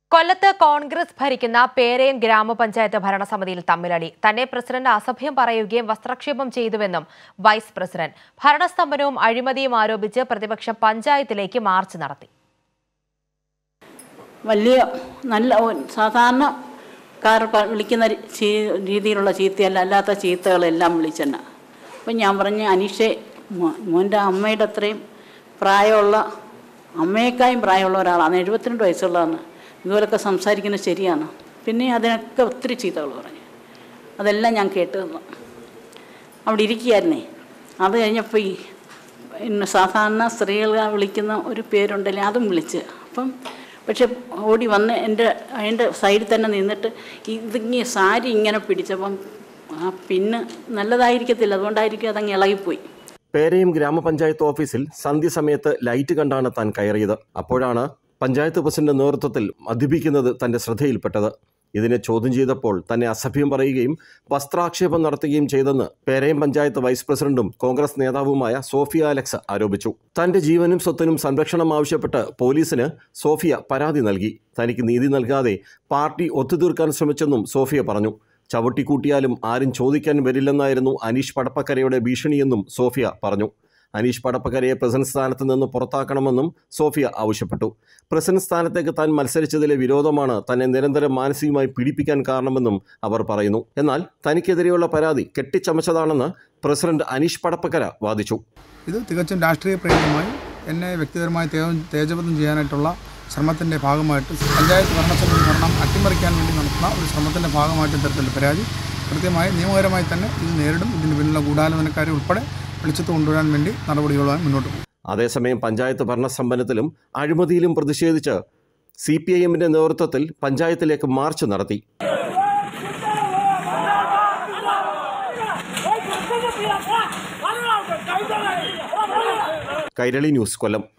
കൊല്ലത്ത് കോൺഗ്രസ് ഭരിക്കുന്ന പേരയം ഗ്രാമപഞ്ചായത്ത് ഭരണസമിതിയിൽ തമ്മിലടി തന്നെ പ്രസിഡന്റ് അസഭ്യം പറയുകയും വസ്ത്രക്ഷേപം ചെയ്തുവെന്നും വൈസ് പ്രസിഡന്റ് ഭരണസ്തംഭനവും അഴിമതിയും ആരോപിച്ച് പ്രതിപക്ഷം പഞ്ചായത്തിലേക്ക് മാർച്ച് നടത്തി വലിയ നല്ല ഒ- സാധാരണ കാർ പ- വിളിക്കുന്ന രി- ചീ- രീതിയിലുള്ള ചീത്തയല്ല അല്ലാത്ത ചീത്തകളെല്ലാം വിളിച്ചെന്നെ അപ്പം ഞാൻ പറഞ്ഞു അനീഷെ മോ- മോൻ്റെ അമ്മയുടെ അത്രയും പ്രായമുള്ള അമ്മയേക്കായും പ്രായമുള്ള ഒരാളാണ് എഴുപത്തിരണ്ട് വയസ്സുള്ളതാണ് ഇതുപോലൊക്കെ സംസാരിക്കുന്നത് ശരിയാണ് പിന്നെ അതിനൊക്കെ ഒത്തിരി ചീത്തകൾ പറഞ്ഞു അതെല്ലാം ഞാൻ കേട്ട് തന്നു അവിടെ ഇരിക്കുകയായിരുന്നേ അത് കഴിഞ്ഞപ്പോൾ ഈ പിന്നെ സാധാരണ സ്ത്രീകൾ വിളിക്കുന്ന ഒരു പേരുണ്ടല്ലേ അതും വിളിച്ച് അപ്പം പക്ഷെ ഓടി വന്ന് എൻ്റെ അതിൻ്റെ സൈഡിൽ തന്നെ നിന്നിട്ട് ഇതിങ്ങി സാരി ഇങ്ങനെ പിടിച്ചപ്പം ആ പിന്ന് നല്ലതായിരിക്കത്തില്ല അതുകൊണ്ടായിരിക്കും അതങ്ങ് ഇളകിപ്പോയി പേരയും ഗ്രാമപഞ്ചായത്ത് ഓഫീസിൽ സന്ധ്യസമയത്ത് ലൈറ്റ് കണ്ടാണ് താൻ കയറിയത് അപ്പോഴാണ് പഞ്ചായത്ത് പ്രസിഡന്റ് നേതൃത്വത്തിൽ മദ്യപിക്കുന്നത് തന്റെ ശ്രദ്ധയിൽപ്പെട്ടത് ഇതിനെ ചോദ്യം ചെയ്തപ്പോൾ തന്നെ അസഭ്യം പറയുകയും വസ്ത്രാക്ഷേപം നടത്തുകയും ചെയ്തെന്ന് പേരയം പഞ്ചായത്ത് വൈസ് പ്രസിഡന്റും കോൺഗ്രസ് നേതാവുമായ സോഫിയ അലക്സ് ആരോപിച്ചു തന്റെ ജീവനും സ്വത്തിനും സംരക്ഷണം ആവശ്യപ്പെട്ട് പോലീസിന് സോഫിയ പരാതി നൽകി തനിക്ക് നീതി നൽകാതെ പാർട്ടി ഒത്തുതീർക്കാൻ ശ്രമിച്ചെന്നും സോഫിയ പറഞ്ഞു ചവിട്ടിക്കൂട്ടിയാലും ആരും ചോദിക്കാൻ വരില്ലെന്നായിരുന്നു അനീഷ് പടപ്പക്കരയുടെ ഭീഷണിയെന്നും സോഫിയ പറഞ്ഞു അനീഷ് പടപ്പക്കരയെ പ്രസിഡന്റ് സ്ഥാനത്ത് നിന്ന് പുറത്താക്കണമെന്നും സോഫിയ ആവശ്യപ്പെട്ടു പ്രസിഡന്റ് സ്ഥാനത്തേക്ക് താൻ മത്സരിച്ചതിലെ വിരോധമാണ് തന്നെ നിരന്തരം മാനസികമായി പീഡിപ്പിക്കാൻ കാരണമെന്നും അവർ പറയുന്നു എന്നാൽ തനിക്കെതിരെയുള്ള പരാതി കെട്ടിച്ചമച്ചതാണെന്ന് പ്രസിഡന്റ് അനീഷ് പടപ്പക്കര വാദിച്ചു ഇത് തികച്ചും രാഷ്ട്രീയ പ്രേരിതമായി എന്നെ വ്യക്തിപരമായി തേ തേജബദ്ധം ചെയ്യാനായിട്ടുള്ള ശ്രമത്തിൻ്റെ ഭാഗമായിട്ട് പഞ്ചായത്ത് ഭരണസമിതി ഭരണം അട്ടിമറിക്കാൻ വേണ്ടി നടത്തുന്ന ഒരു ശ്രമത്തിൻ്റെ ഭാഗമായിട്ട് ഇത്തരത്തിലുള്ള പരാതി കൃത്യമായി നിയമപരമായി തന്നെ ഇത് നേരിടും ഇതിന് പിന്നിലുള്ള ഗൂഢാലോചനക്കാരെ ഉൾപ്പെടെ വെളിച്ചത്ത് കൊണ്ടുവരാൻ വേണ്ടി നടപടികളുമായി മുന്നോട്ട് പോകും അതേസമയം പഞ്ചായത്ത് ഭരണസമ്പന്നത്തിലും അഴിമതിയിലും പ്രതിഷേധിച്ച് സി പി ഐ എമ്മിന്റെ നേതൃത്വത്തിൽ പഞ്ചായത്തിലേക്ക് മാർച്ച് നടത്തി കൈരളി ന്യൂസ് കൊല്ലം